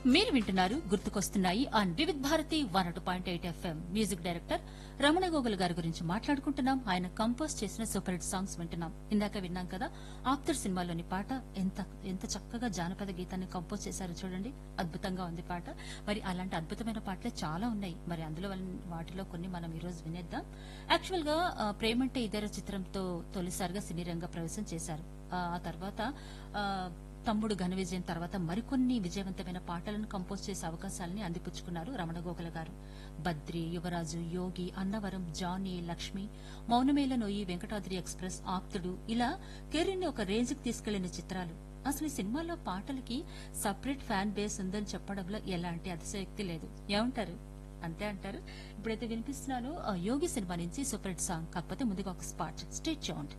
మీరు వింటున్నారు గుర్తుకొస్తున్నాయి on Vividh Bharati one two point eight FM music director Ramana Gogul గారి గురించి మాట్లాడుకుంటున్నాం ఆయన కంపోజ్ చేసిన సూపర్ హిట్ సాంగ్స్ వింటున్నాం ఇందాక విన్నాం కదా ఆప్తర్ సినిమాలోని పాట ఎంత ఎంత చక్కగా జానపద గీతాన్ని కంపోజ్ చేశారో చూడండి అద్భుతంగా ఉంది పాట మరి అలాంటి అద్భుతమైన పాటలే చాలా ఉన్నాయి మరి అందులో వల్ల- వాటిలో కొన్ని మనం ఈ రోజు వినేద్దాం యాక్చువల్ గా ఆ, ప్రేమంటే ఇదేర చిత్రంతో తొలిసారిగా సినీ రంగ ప్రవేశం చేశారు ఆ ఆ తర్వాత ఆ, తమ్ముడు ఘన విజయం తర్వాత మరికొన్ని విజయవంతమైన పాటలను కంపోజ్ చేసే అవకాశాలని అందిపుచ్చుకున్నారు Ramana Gogula garu Badri Yuvaraju Yogi Annavaram Johnny Lakshmi Mounamelanoyi Venkatadri express Aaptudu ఇలా కెరీర్ని ఒక రేంజ్కి తీసుకెళ్లిన చిత్రాలు అసలు ఈ సినిమాలో పాటలకి సపరేట్ ఫ్యాన్ బేస్ ఉందని చెప్పడంలో ఎలాంటి అతిశయోక్తి లేదు ఏమంటారు అంతే అంటారు ఇప్పుడైతే వినిపిస్తున్నాను ఆ, యోగి సినిమా నుంచి సూపర్ హిట్ సాంగ్ కాకపోతే ముందుగా ఒక స్పాట్ స్టేట్ చూడండి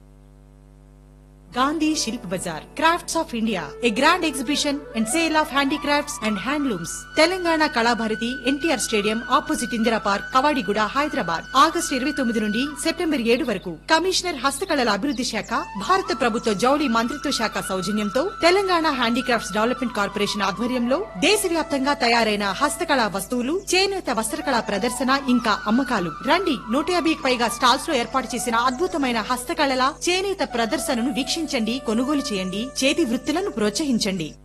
Gandhi Shilp Bazaar, Crafts of India, a grand exhibition and sale of handicrafts and handlooms. Telangana Kalabharati NTR stadium opposite Indira park Kavadiguda Hyderabad August ఇరవై తొమ్మిది నుండి సెప్టెంబర్ ఏడు వరకు కమిషనర్ హస్తకళల అభివృద్ధి శాఖ భారత ప్రభుత్వ జౌళి మంత్రిత్వ శాఖ సౌజన్యంతో తెలంగాణ హ్యాండీక్రాఫ్ట్స్ డెవలప్మెంట్ కార్పొరేషన్ ఆధ్వర్యంలో దేశవ్యాప్తంగా తయారైన హస్తకళా వస్తువులు చేనేత వస్త్రకళా ప్రదర్శన ఇంకా అమ్మకాలు రండి నూట యాభైకి పైగా స్టాల్స్ లో ఏర్పాటు చేసిన అద్భుతమైన హస్తకళల చేనేత ప్రదర్శనను వీక్షించండి కొనుగోలు చేయండి చేతి వృత్తులను ప్రోత్సహించండి